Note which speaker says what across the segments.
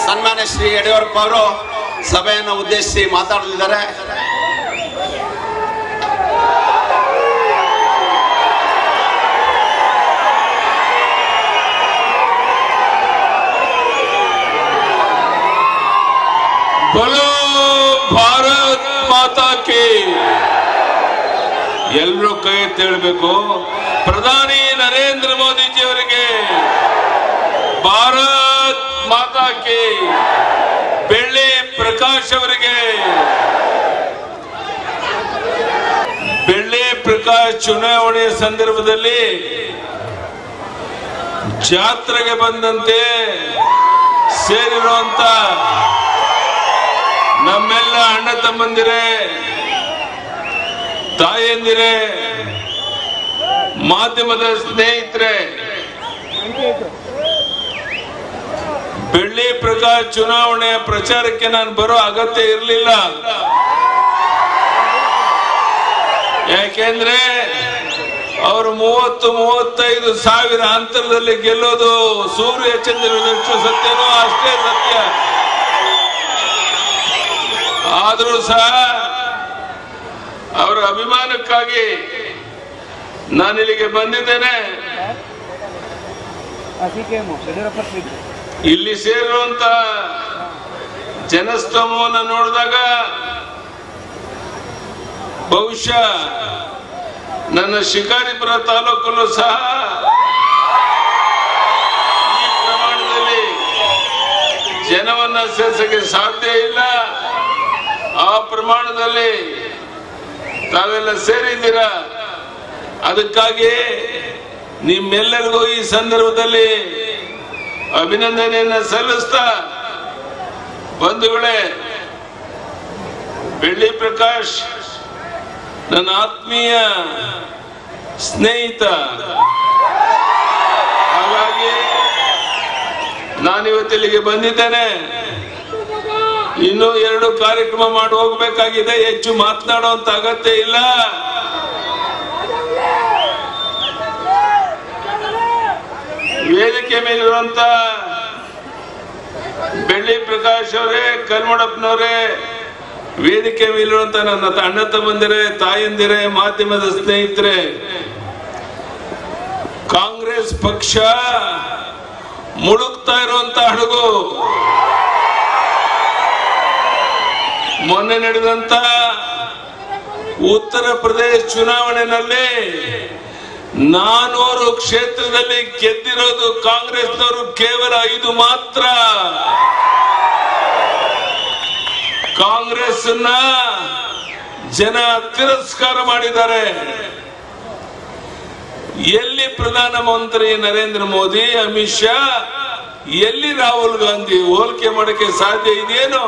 Speaker 1: ಸನ್ಮಾನ್ಯ ಶ್ರೀ ಯಡಿಯೂರಪ್ಪ ಅವರು ಸಭೆಯನ್ನು ಉದ್ದೇಶಿಸಿ ಮಾತಾಡಲಿದ್ದಾರೆ
Speaker 2: बोलो ಭಾರತ್ ಮಾತಾ ಕಿ ಎಲ್ಲರೂ ಕೈ ಎತ್ತಿ ಹೇಳ್ಬೇಕು ಪ್ರಧಾನಿ ನರೇಂದ್ರ ಮೋದಿಜಿ ಅವರಿಗೆ ಭಾರತ್ ಮಾತಾ ಕಿ ಬೆಳ್ಳಿ ಪ್ರಕಾಶ್ ಅವರಿಗೆ ಬೆಳ್ಳಿ ಪ್ರಕಾಶ್ ಚುನಾವಣೆ ಸಂದರ್ಭದಲ್ಲಿ ಜಾತ್ರೆಗೆ ಬಂದಂತೆ ಸೇರಿರುವಂತ ನಮ್ಮೆಲ್ಲ ಅಣ್ಣ ತಮ್ಮಂದಿರೇ ತಾಯಂದಿರೇ ಮಾಧ್ಯಮದ ಸ್ನೇಹಿತರೆ ಬೆಳ್ಳಿ ಪ್ರಕಾಶ್ ಚುನಾವಣೆ ಪ್ರಚಾರಕ್ಕೆ ನಾನು ಬರೋ ಅಗತ್ಯ ಇರಲಿಲ್ಲ ಯಾಕೆಂದ್ರೆ ಅವರು ಮೂವತ್ತು ಮೂವತ್ತೈದು ಸಾವಿರ ಅಂತರದಲ್ಲಿ ಗೆಲ್ಲೋದು ಸೂರ್ಯ ಚಂದ್ರನಷ್ಟು ಸತ್ಯನೋ ಅಷ್ಟೇ ಸತ್ಯ ಆದರೂ ಸಹ ಅವರ ಅಭಿಮಾನಕ್ಕಾಗಿ ನಾನು ಇಲ್ಲಿಗೆ ಬಂದಿದ್ದೇನೆ
Speaker 3: Así que hemos, Yediyurappa speaker
Speaker 2: ಇಲ್ಲಿ ಸೇರಿರುವಂತ ಜನಸ್ತಮವನ್ನು ನೋಡಿದಾಗ ಬಹುಶಃ ನನ್ನ ಶಿಕಾರಿಪುರ ತಾಲೂಕಲ್ಲೂ ಸಹ ಈ ಪ್ರಮಾಣದಲ್ಲಿ ಜನವನ್ನ ಸೇರಿಸಕ್ಕೆ ಸಾಧ್ಯ ಇಲ್ಲ ಆ ಪ್ರಮಾಣದಲ್ಲಿ ತಾವೆಲ್ಲ ಸೇರಿದ್ದೀರ ಅದಕ್ಕಾಗಿ ನಿಮ್ಮೆಲ್ಲರಿಗೂ ಈ ಸಂದರ್ಭದಲ್ಲಿ ಅಭಿನಂದನೆಯನ್ನ ಸಲ್ಲಿಸ್ತಾ ಬಂಧುಗಳೇ ಬೆಳ್ಳಿ ಪ್ರಕಾಶ್ ನನ್ನ ಆತ್ಮೀಯ ಸ್ನೇಹಿತ ಹಾಗಾಗಿ ನಾನಿವತ್ತಿಲ್ಲಿಗೆ ಬಂದಿದ್ದೇನೆ ಇನ್ನೂ ಎರಡು ಕಾರ್ಯಕ್ರಮ ಮಾಡಿ ಹೋಗ್ಬೇಕಾಗಿದೆ ಹೆಚ್ಚು ಮಾತನಾಡುವಂತ ಅಗತ್ಯ ಇಲ್ಲ ವೇದಿಕೆ ಮೇಲಿರುವಂತ ಬೆಳ್ಳಿ ಪ್ರಕಾಶ್ ಅವರೇ ಕಲ್ಮಡಪ್ಪನವರೇ ವೇದಿಕೆ ಮೇಲಿರುವಂತ ನನ್ನ ಅಣ್ಣ ತಮ್ಮಂದಿರೇ ತಾಯಂದಿರೇ ಮಾಧ್ಯಮದ ಸ್ನೇಹಿತರೆ ಕಾಂಗ್ರೆಸ್ ಪಕ್ಷ ಮುಳುಗ್ತಾ ಇರುವಂತ ಹಡಗು ಮೊನ್ನೆ ನಡೆದಂತ ಉತ್ತರ ಪ್ರದೇಶ ಚುನಾವಣೆಯಲ್ಲಿ ನಾನೂರು ಕ್ಷೇತ್ರದಲ್ಲಿ ಗೆದ್ದಿರೋದು ಕಾಂಗ್ರೆಸ್ನವರು ಕೇವಲ ಐದು ಮಾತ್ರ ಕಾಂಗ್ರೆಸ್ ಜನ ತಿರಸ್ಕಾರ ಮಾಡಿದ್ದಾರೆ ಎಲ್ಲಿ ಪ್ರಧಾನಮಂತ್ರಿ ನರೇಂದ್ರ ಮೋದಿ ಅಮಿತ್ ಶಾ ಎಲ್ಲಿ ರಾಹುಲ್ ಗಾಂಧಿ ಹೋಲಿಕೆ ಮಾಡಕ್ಕೆ ಸಾಧ್ಯ ಇದೆಯೇನು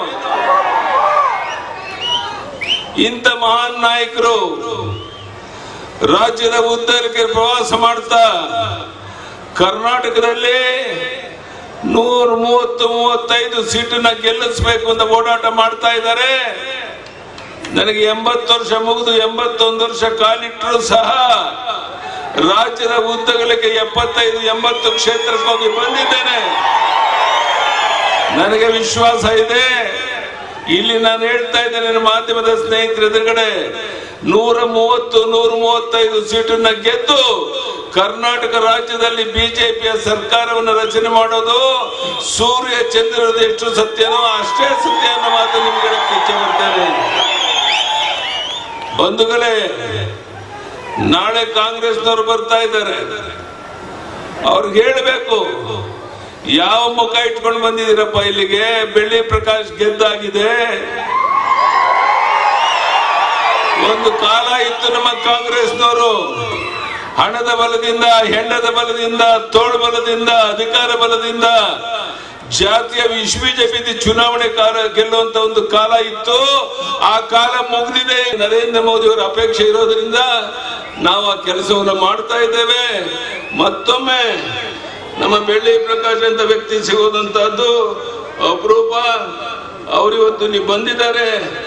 Speaker 2: ಇಂಥ ಮಹಾನ್ ನಾಯಕರು ರಾಜ್ಯದ ಉದ್ದಕ್ಕೆ ಪ್ರವಾಸ ಮಾಡ್ತಾ ಕರ್ನಾಟಕದಲ್ಲಿ ನೂರ ಮೂವತ್ತು ಮೂವತ್ತೈದು ಸೀಟನ್ನ ಗೆಲ್ಲಿಸಬೇಕು ಅಂತ ಓಡಾಟ ಮಾಡ್ತಾ ಇದ್ದಾರೆ ನನಗೆ ಎಂಬತ್ತು ವರ್ಷ ಮುಗಿದು ಎಂಬತ್ತೊಂದು ವರ್ಷ ಕಾಲಿಟ್ಟರು ಸಹ ರಾಜ್ಯದ ಉದ್ದಗಲಕ್ಕೆ ಎಪ್ಪತ್ತೈದು ಎಂಬತ್ತು ಕ್ಷೇತ್ರಕ್ಕೆ ಹೋಗಿ ಬಂದಿದ್ದೇನೆ ನನಗೆ ವಿಶ್ವಾಸ ಇದೆ ಇಲ್ಲಿ ನಾನು ಹೇಳ್ತಾ ಇದ್ದೇನೆ ನನ್ನ ಮಾಧ್ಯಮದ ಸ್ನೇಹಿತರ ಎದುರುಗಡೆ ನೂರ ಮೂವತ್ತು ನೂರ ಮೂವತ್ತೈದು ಸೀಟನ್ನ ಗೆದ್ದು ಕರ್ನಾಟಕ ರಾಜ್ಯದಲ್ಲಿ ಬಿಜೆಪಿಯ ಸರ್ಕಾರವನ್ನು ರಚನೆ ಮಾಡೋದು ಸೂರ್ಯ ಚಂದ್ರದ ಎಷ್ಟು ಸತ್ಯನೋ ಅಷ್ಟೇ ಸತ್ಯ ಅನ್ನೋ ಮಾತು ನಿಮ್ಗೆ ಹೇಳಕ್ಕೆ ಇಚ್ಛೆ ಪಡ್ತೇನೆ ಬಂಧುಗಳೇ ನಾಳೆ ಕಾಂಗ್ರೆಸ್ನವರು ಬರ್ತಾ ಇದ್ದಾರೆ ಅವ್ರಿಗೆ ಹೇಳಬೇಕು ಯಾವ ಮುಖ ಇಟ್ಕೊಂಡು ಬಂದಿದ್ದೀರಪ್ಪ ಇಲ್ಲಿಗೆ ಬೆಳ್ಳಿ ಪ್ರಕಾಶ್ ಗೆದ್ದಾಗಿದೆ ಒಂದು ಕಾಲ ಇತ್ತು ನಮ್ಮ ಕಾಂಗ್ರೆಸ್ನವರು ಹಣದ ಬಲದಿಂದ ಹೆಂಡದ ಬಲದಿಂದ ತೋಳು ಬಲದಿಂದ ಅಧಿಕಾರ ಬಲದಿಂದ ಜಾತಿಯ ವಿಶ್ವಜಪಿತಿ ಚುನಾವಣೆ ಕಾಲ ಗೆಲ್ಲುವಂತ ಒಂದು ಕಾಲ ಇತ್ತು ಆ ಕಾಲ ಮುಗಿದಿದೆ ನರೇಂದ್ರ ಮೋದಿ ಅವರ ಅಪೇಕ್ಷೆ ಇರೋದ್ರಿಂದ ನಾವು ಆ ಕೆಲಸವನ್ನು ಮಾಡ್ತಾ ಇದ್ದೇವೆ ಮತ್ತೊಮ್ಮೆ ನಮ್ಮ ಬೆಳ್ಳಿ ಪ್ರಕಾಶ್ ಅಂತ ವ್ಯಕ್ತಿ ಸಿಗೋದಂತಹದ್ದು ಅಪರೂಪ ಅವರಿವತ್ತು ನೀವು ಬಂದಿದ್ದಾರೆ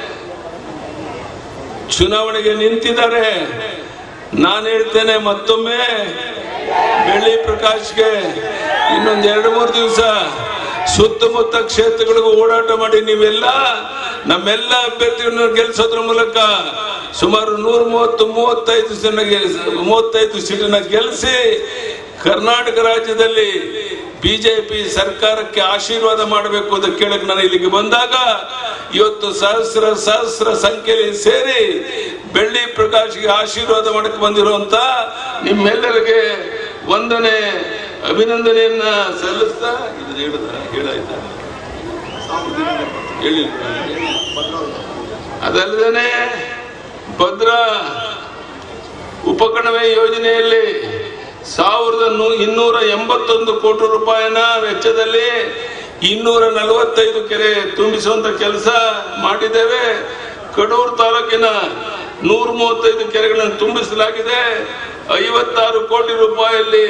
Speaker 2: ಚುನಾವಣೆಗೆ ನಿಂತಿದ್ದಾರೆ ನಾನು ಹೇಳ್ತೇನೆ ಮತ್ತೊಮ್ಮೆ ಬೆಳ್ಳಿ ಪ್ರಕಾಶ್ಗೆ ಇನ್ನೊಂದ್ ಎರಡು ಮೂರು ದಿವಸ ಸುತ್ತಮುತ್ತ ಕ್ಷೇತ್ರಗಳಿಗೂ ಓಡಾಟ ಮಾಡಿ ನೀವೆಲ್ಲ ನಮ್ಮೆಲ್ಲ ಅಭ್ಯರ್ಥಿಗಳನ್ನು ಗೆಲ್ಲಿಸೋದ್ರ ಮೂಲಕ ಸುಮಾರು ನೂರ ಮೂವತ್ತು ಮೂವತ್ತೈದು ಜನ ಗೆಲ್ಸ್- ಮೂವತ್ತೈದು ಸೀಟನ್ನ ಗೆಲ್ಲಿಸಿ ಕರ್ನಾಟಕ ರಾಜ್ಯದಲ್ಲಿ ಬಿಜೆಪಿ ಸರ್ಕಾರಕ್ಕೆ ಆಶೀರ್ವಾದ ಮಾಡಬೇಕು ಅಂತ ಕೇಳಕ್ ನಾನು ಇಲ್ಲಿಗೆ ಬಂದಾಗ ಇವತ್ತು ಸಹಸ್ರ ಸಹಸ್ರ ಸಂಖ್ಯೆಯಲ್ಲಿ ಸೇರಿ ಬೆಳ್ಳಿ ಪ್ರಕಾಶ್ಗೆ ಆಶೀರ್ವಾದ ಮಾಡಕ್ಕೆ ಬಂದಿರುವಂತ ನಿಮ್ಮೆಲ್ಲರಿಗೆ ವಂದನೆ ಅಭಿನಂದನೆಯನ್ನ ಸಲ್ಲಿಸ್ತಾ ಇದನ್ನ ಹೇಳಿದ ಹೇಳಾಯ್ತಾ ಹೇಳಿ ಅದಲ್ಲದೆ ಭದ್ರಾ ಉಪಕಣವೆ ಯೋಜನೆಯಲ್ಲಿ ಸಾವಿರದ ನೂ- ಇನ್ನೂರ ಎಂಬತ್ತೊಂದು ಕೋಟಿ ರೂಪಾಯಿನ ವೆಚ್ಚದಲ್ಲಿ ಇನ್ನೂರ ನಲವತ್ತೈದು ಕೆರೆ ತುಂಬಿಸುವಂತ ಕೆಲಸ ಮಾಡಿದ್ದೇವೆ ಕಡೂರು ತಾಲೂಕಿನ ನೂರ ಮೂವತ್ತೈದು ಕೆರೆಗಳನ್ನು ತುಂಬಿಸಲಾಗಿದೆ ಐವತ್ತಾರು ಕೋಟಿ ರೂಪಾಯಿಯಲ್ಲಿ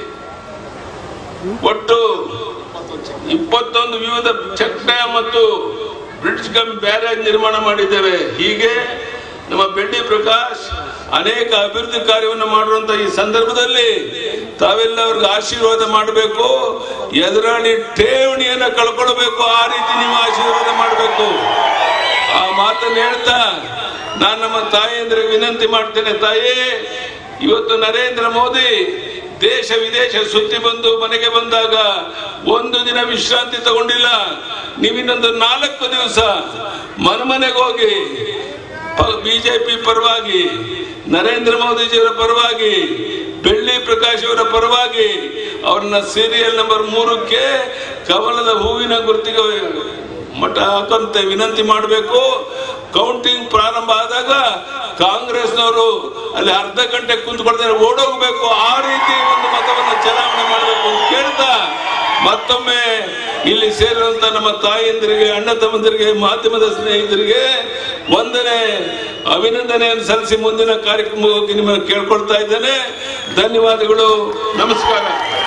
Speaker 2: ಒಟ್ಟು ಇಪ್ಪತ್ತೊಂದು ವಿವಿಧ ಚೆಕ್ ಡ್ಯಾಮ್ ಮತ್ತು ಬ್ರಿಡ್ಜ್ ಕಮ್ ಬ್ಯಾರೇಜ್ ನಿರ್ಮಾಣ ಮಾಡಿದ್ದೇವೆ ಹೀಗೆ ನಮ್ಮ ಬೆಳ್ಳಿ ಪ್ರಕಾಶ್ ಅನೇಕ ಅಭಿವೃದ್ಧಿ ಕಾರ್ಯವನ್ನು ಮಾಡುವಂತ ಈ ಸಂದರ್ಭದಲ್ಲಿ ತಾವೆಲ್ಲ ಅವ್ರಿಗೆ ಆಶೀರ್ವಾದ ಮಾಡಬೇಕು ಎದುರಾಳಿ ಠೇವಣಿಯನ್ನ ಕಳ್ಕೊಳ್ಬೇಕು ಆ ರೀತಿ ನೀವು ಆಶೀರ್ವಾದ ಮಾಡಬೇಕು ಆ ಮಾತನ್ನು ಹೇಳ್ತಾ ನಾನು ನಮ್ಮ ತಾಯಿಯಂದ್ರಿಗೆ ವಿನಂತಿ ಮಾಡ್ತೇನೆ ತಾಯಿ ಇವತ್ತು ನರೇಂದ್ರ ಮೋದಿ ದೇಶ ವಿದೇಶ ಸುತ್ತಿ ಬಂದು ಮನೆಗೆ ಬಂದಾಗ ಒಂದು ದಿನ ವಿಶ್ರಾಂತಿ ತಗೊಂಡಿಲ್ಲ ನೀವಿನ್ನೊಂದು ನಾಲ್ಕು ದಿವಸ ಮನೆಗೆ ಹೋಗಿ ಬಿಜೆಪಿ ಪರವಾಗಿ ನರೇಂದ್ರ ಮೋದಿಜಿಯವರ ಪರವಾಗಿ ಬೆಳ್ಳಿ ಪ್ರಕಾಶ್ ಅವರ ಪರವಾಗಿ ಅವ್ರನ್ನ ಸೀರಿಯಲ್ ನಂಬರ್ ಮೂರಕ್ಕೆ ಕಮಲದ ಹೂವಿನ ಗುರುತಿಗೆ ಮಠ ಹಾಕಂತೆ ವಿನಂತಿ ಮಾಡಬೇಕು ಕೌಂಟಿಂಗ್ ಪ್ರಾರಂಭ ಆದಾಗ ಕಾಂಗ್ರೆಸ್ನವರು ಅಲ್ಲಿ ಅರ್ಧ ಗಂಟೆ ಕುಂತ್ಕೊಳ್ತಾರೆ ಓಡೋಗ್ಬೇಕು ಆ ರೀತಿ ಒಂದು ಮತವನ್ನು ಚಲಾವಣೆ ಮಾಡಬೇಕು ಅಂತ ಕೇಳ್ತಾ ಮತ್ತೊಮ್ಮೆ ಇಲ್ಲಿ ಸೇರಿರುವಂತ ನಮ್ಮ ತಾಯಿಯಂದಿರಿಗೆ ಅಣ್ಣ ತಮ್ಮಂದಿರಿಗೆ ಮಾಧ್ಯಮದ ಸ್ನೇಹಿತರಿಗೆ ವಂದನೆ ಅಭಿನಂದನೆಯನ್ನು ಸಲ್ಲಿಸಿ ಮುಂದಿನ ಕಾರ್ಯಕ್ರಮಕ್ಕೆ ನಿಮ್ಮನ್ನು ಕೇಳ್ಕೊಳ್ತಾ ಇದ್ದೇನೆ ಧನ್ಯವಾದಗಳು ನಮಸ್ಕಾರ